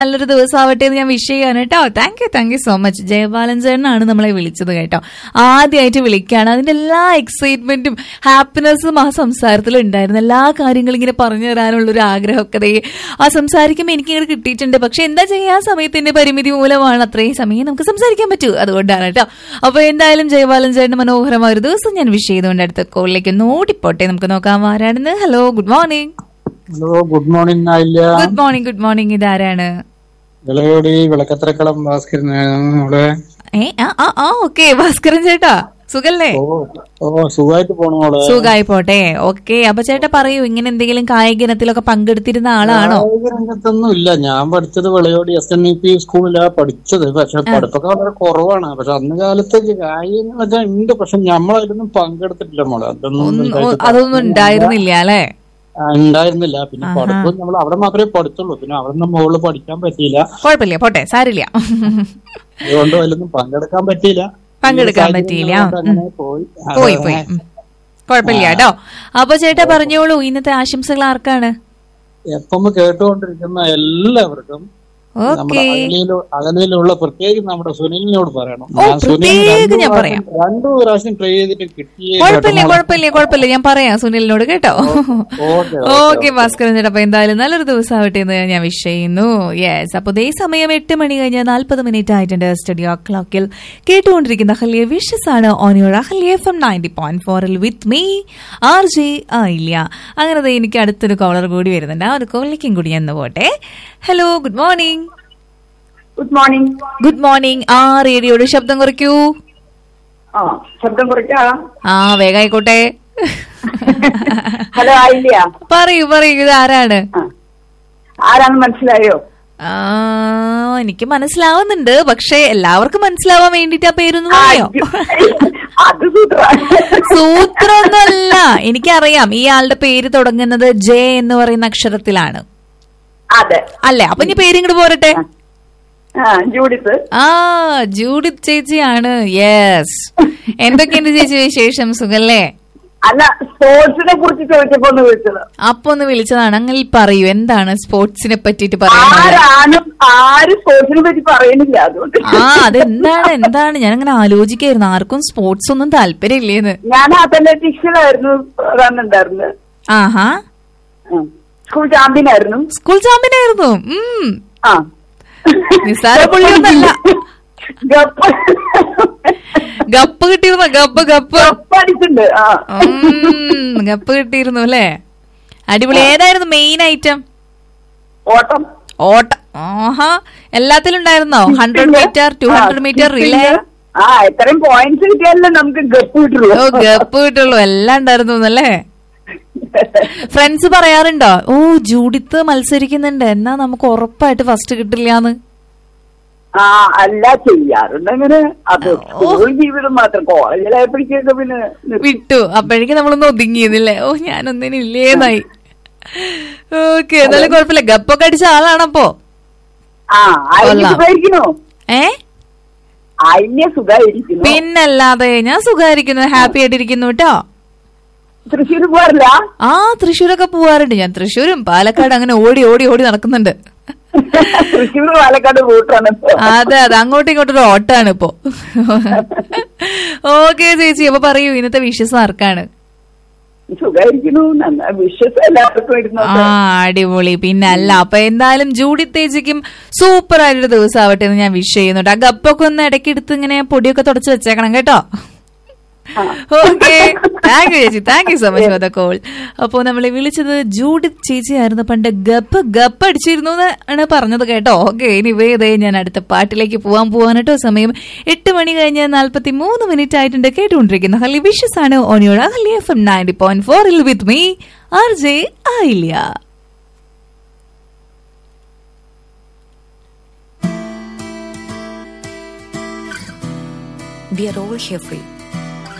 നല്ലൊരു ദിവസം ആവട്ടെ എന്ന് ഞാൻ വിഷ് ചെയ്യാണ് കേട്ടോ thank you thank you so much Jayapalan ചേട്ടനാണ് നമ്മളെ വിളിച്ചത് കേട്ടോ ആദ്യമായിട്ട് വിളിക്കുകയാണ് അതിന്റെ എല്ലാ എക്സൈറ്റ്മെന്റും ഹാപ്പിനെസ്സും ആ സംസാരത്തിൽ ഉണ്ടായിരുന്നു എല്ലാ കാര്യങ്ങളും ഇങ്ങനെ പറഞ്ഞു തരാനുള്ള ഒരു ആഗ്രഹമൊക്കെ ദേ ആ സംസാരിക്കുമ്പോൾ എനിക്ക് ഇങ്ങനെ കിട്ടിയിട്ടുണ്ട് പക്ഷെ എന്താ ചെയ്യാ ആ സമയത്തിന്റെ പരിമിതി മൂലമാണ് അത്രയും സമയം നമുക്ക് സംസാരിക്കാൻ പറ്റൂ അതുകൊണ്ടാണ് കേട്ടോ അപ്പൊ എന്തായാലും ജയപാലൻ ചേട്ടന് മനോഹരമായ ഒരു ദിവസം ഞാൻ വിഷ് ചെയ്തുകൊണ്ട് അടുത്ത കോളിലേക്ക് നോടിപ്പോട്ടെ നമുക്ക് നോക്കാം ആരാണെന്ന് hello good morning hello good morning ആയില്ല ഗുഡ് മോർണിംഗ് ഗുഡ് മോർണിംഗ് ഇതാരാണ് വിളയോടി വിളക്കത്തറക്കളം ഭാസ്കരനാണ് അവിടെ ഏ ആ ആ ആ ഓക്കെ ഭാസ്കരൻ ചേട്ടാ സുഖല്ലേ ഓ ഓ സുഖമായിട്ട് പോണു മോളെ സുഖായി പോട്ടെ ഓക്കെ അപ്പൊ ചേട്ടാ പറയൂ ഇങ്ങനെ എന്തെങ്കിലും കായിക ഇനത്തിലൊക്കെ പങ്കെടുത്തിരുന്ന ആളാണോ കായിക രംഗത്തൊന്നും ഇല്ല ഞാൻ പഠിച്ചത് Vilayodi S N E P സ്കൂളിലാ പഠിച്ചത് പക്ഷെ പഠിപ്പൊക്കെ വളരെ കുറവാണ് പക്ഷെ അന്ന് കാലത്ത് കായികങ്ങളൊക്കെ ഉണ്ട് പക്ഷെ നമ്മളതിലൊന്നും പങ്കെടുത്തിട്ടില്ല മോളെ അതൊന്നും ഒന്നും- ഉണ്ടായിട്ട് അതൊന്നും ഉണ്ടായിരുന്നില്ല അല്ലെ ആ, ഉണ്ടായിരുന്നില്ല പിന്നെ പഠിത്തം നമ്മൾ അവിടെ മാത്രമേ പഠിച്ചുള്ളൂ പിന്നെ അവിടെ നിന്ന് മുകളിൽ പഠിക്കാൻ പറ്റിയില്ല കുഴപ്പമില്ല പോട്ടെ സാരില്ല അതുകൊണ്ട് അതിലൊന്നും പങ്കെടുക്കാൻ പറ്റിയില്ല പങ്കെടുക്കാൻ സാഹചര്യം പറ്റിയില്ല. കൊണ്ട് അങ്ങനെ പോയി പോയി പോയി ഉം. കുഴപ്പമില്ല കേട്ടോ അപ്പൊ ചേട്ടാ പറഞ്ഞോളൂ ഇന്നത്തെ ആശംസകൾ ആർക്കാണ് എപ്പം കേട്ടുകൊണ്ടിരിക്കുന്ന എല്ലാവർക്കും നമ്മുടെ ഓക്കെ അകലയിലു അകലയിലുള്ള പ്രത്യേകിച്ച് നമ്മുടെ സുനിലിനോട് പറയണം ഓ, ഞാൻ സുനിലിന് പ്രത്യേകം രണ്ടു ഞാൻ പ്രാവശ്യം- രണ്ടു പ്രാവശ്യം ട്രൈ ചെയ്തിട്ട് കിട്ടിയേ കുഴപ്പമില്ല കുഴപ്പമില്ല കുഴപ്പമില്ല ഞാൻ പറയാം സുനിലിനോട് കേട്ടോ ഓക്കെ ഓക്കെ ഭാസ്കരൻ ചേട്ടാ അപ്പൊ എന്തായാലും നല്ലൊരു ദിവസം ആവട്ടെ എന്ന് ഞാൻ വിഷ് ചെയ്യുന്നു യെസ് അപ്പൊ ഇതേ സമയം എട്ട് മണി കഴിഞ്ഞ് നാൽപ്പത് മിനിറ്റ് ആയിട്ടുണ്ട് സ്റ്റുഡിയോ ക്ലോക്കിൽ കേട്ടുകൊണ്ടിരിക്കുന്ന ഹലിയ വിഷസ് ആണ് on your Haliya F M ninety point ഫോറിൽ വിത്ത് മീ ആർ ജെ ആ ഇല്ല അങ്ങനെ ദേ എനിക്ക് അടുത്തൊരു കോളർ കൂടി വരുന്നുണ്ട് ആ ഒരു കോളിലേക്കും കൂടി ഞാൻ ഒന്ന് പോട്ടെ hello good morning good morning good morning ആ റേഡിയോയുടെ ശബ്ദം കുറയ്ക്കൂ ആ ശബ്ദം കുറയ്ക്കാം ആ വേഗായിക്കോട്ടെ ഹലോ ആയില്ല പറയൂ പറയൂ ഇത് ആരാണ് ആ. ആരാന്ന് മനസ്സിലായോ ആ എനിക്ക് മനസ്സിലാവുന്നുണ്ട് പക്ഷെ എല്ലാവർക്കും മനസ്സിലാവാൻ വേണ്ടിട്ട് ആ പേരൊന്നും ആ, പറയോ അത് സൂത്ര സൂത്രമൊന്നുമല്ല എനിക്കറിയാം ഈ ആളുടെ പേര് തുടങ്ങുന്നത് ജെ എന്ന് പറയുന്ന അക്ഷരത്തിലാണ് അതെ അല്ലേ അപ്പൊ ഇനി പേര് ഇങ്ങോട്ട് പോരട്ടെ ആ ജൂഡിത്ത് ആ ജൂഡിത് ചേച്ചിയാണ് യെസ് എന്തൊക്കെയുണ്ട് ചേച്ചി വിശേഷം സുഖല്ലേ അല്ല സ്പോർട്സിനെ കുറിച്ച് ചോദിച്ചപ്പോ ഒന്ന് വിളിച്ചത് അപ്പൊ ഒന്ന് വിളിച്ചതാണ് അങ്ങനെ പറയൂ എന്താണ് സ്പോർട്സിനെ പറ്റിയിട്ട് പറയുന്നത് ആരാണ് ആര് സ്പോർട്സിനെ പറ്റി പറയുന്നില്ല അതുകൊണ്ട് ആ അതെന്താണ് എന്താണ് ഞാൻ അങ്ങനെ ആലോചിക്കായിരുന്നു ആർക്കും സ്പോർട്സ് ഒന്നും താല്പര്യമില്ലേന്ന് ഞാൻ അത്ലറ്റിക്സിലായിരുന്നു റണ്ണുണ്ടായിരുന്നത് ആഹാ സ്കൂൾ ചാമ്പ്യൻ ആയിരുന്നു സ്കൂൾ ചാമ്പ്യൻ ആയിരുന്നു ഉം ആ നിസ്സാര പുള്ളിയൊന്നല്ല. ഗപ്പ് ഗപ്പ് കിട്ടിയിരുന്നു ഗപ്പ് ഗപ്പ് ഗപ്പ് അടിച്ചിട്ടുണ്ട് ആ ഉം, ഗപ്പ് കിട്ടിയിരുന്നു അല്ലേ അടിപൊളി ഏതായിരുന്നു മെയിൻ ഐറ്റം ഓട്ടം ഓട്ട ആഹാ എല്ലാത്തിലും ഉണ്ടായിരുന്നോ hundred metre two hundred metre relay ആ ഇത്രയും പോയിന്റ്സ് കിട്ടിയാലേ നമുക്ക് ഗപ്പ് കിട്ടുള്ളൂ ഓ ഗപ്പ് കിട്ടുള്ളൂ എല്ലാം ഉണ്ടായിരുന്നു അല്ലേ ഫ്രണ്ട്സ് പറയാറുണ്ടോ ഓ ജൂഡിത്ത് മത്സരിക്കുന്നുണ്ട് എന്നാ നമുക്ക് ഉറപ്പായിട്ട് ഫസ്റ്റ് കിട്ടില്ലാന്ന് ആ അല്ല ചെയ്യാറുണ്ട് അങ്ങനെ അത് സ്കൂൾ ജീവിതം മാത്രം കോളേജിലായപ്പോഴേക്കൊക്കെ പിന്നെ നിർത്തി. വിട്ടു അപ്പോഴേക്കും നമ്മളൊന്ന് ഒതുങ്ങിയതില്ലേ ഓ ഞാനൊന്നിനും ഇല്ലേന്നായി ഓക്കെ എന്നാലും കുഴപ്പമില്ല ഗപ്പൊക്കെ അടിച്ച ആളാണപ്പോ ആ അയിന് കൊള്ളാം. സുഖായിരിക്കണോ ഏ അയിന് സുഖായിരിക്കുന്നു പിന്നല്ലാതെ ഞാൻ സുഖമായിരിക്കുന്നു ഹാപ്പി ആയിട്ടിരിക്കുന്നു കേട്ടോ തൃശ്ശൂർ പോകാറില്ല ആ തൃശ്ശൂരൊക്കെ പോവാറുണ്ട് ഞാൻ തൃശ്ശൂരും പാലക്കാട് അങ്ങനെ ഓടി ഓടി ഓടി നടക്കുന്നുണ്ട് തൃശ്ശൂർ പാലക്കാട് റൂട്ടാണ് ഇപ്പൊ. അതെ അതെ അങ്ങോട്ടും ഇങ്ങോട്ടും ഒരു ഓട്ടാണ് ഇപ്പോ ഓക്കെ ചേച്ചി അപ്പൊ പറയൂ ഇന്നത്തെ വിശ്വസം ആർക്കാണ് സുഖായിരിക്കുന്നു നന്നാ വിശ്വസം എല്ലാവർക്കും ആ ഇരുന്നോട്ടെ അടിപൊളി പിന്നെ അല്ല അപ്പൊ എന്തായാലും ജൂഡി തേജിക്കും സൂപ്പർ ആയിട്ടൊരു ദിവസം ആവട്ടെ എന്ന് ഞാൻ വിഷ് ചെയ്യുന്നുണ്ട് ആ ഗപ്പൊക്കെ ഒന്ന് ഇടയ്ക്ക് എടുത്ത് ഇങ്ങനെ പൊടിയൊക്കെ തുടച്ച് വെച്ചേക്കണം കേട്ടോ ഓക്കെ താങ്ക് യു ചേച്ചി thank you so much for the call അപ്പോ നമ്മളെ വിളിച്ചത് ജൂഡിത് ചേച്ചി ആയിരുന്നു പണ്ട് ഗപ്പ് ഗപ്പ് അടിച്ചിരുന്നു ആണ് പറഞ്ഞത് കേട്ടോ ഓക്കെ ഇനി വേദേ ഞാൻ അടുത്ത പാട്ടിലേക്ക് പോവാൻ പോവാൻ കേട്ടോ സമയം എട്ട് മണി കഴിഞ്ഞ് നാല്പത്തി മൂന്ന് മിനിറ്റ് ആയിട്ടുണ്ട് കേട്ടുകൊണ്ടിരിക്കുന്ന ഹലി വിഷസ് ആണ് ഓണിയോട് Hali F M ninety point ഫോറിൽ വിത്ത് മീ ആർ ജെ ആയില്ല We are all here for you.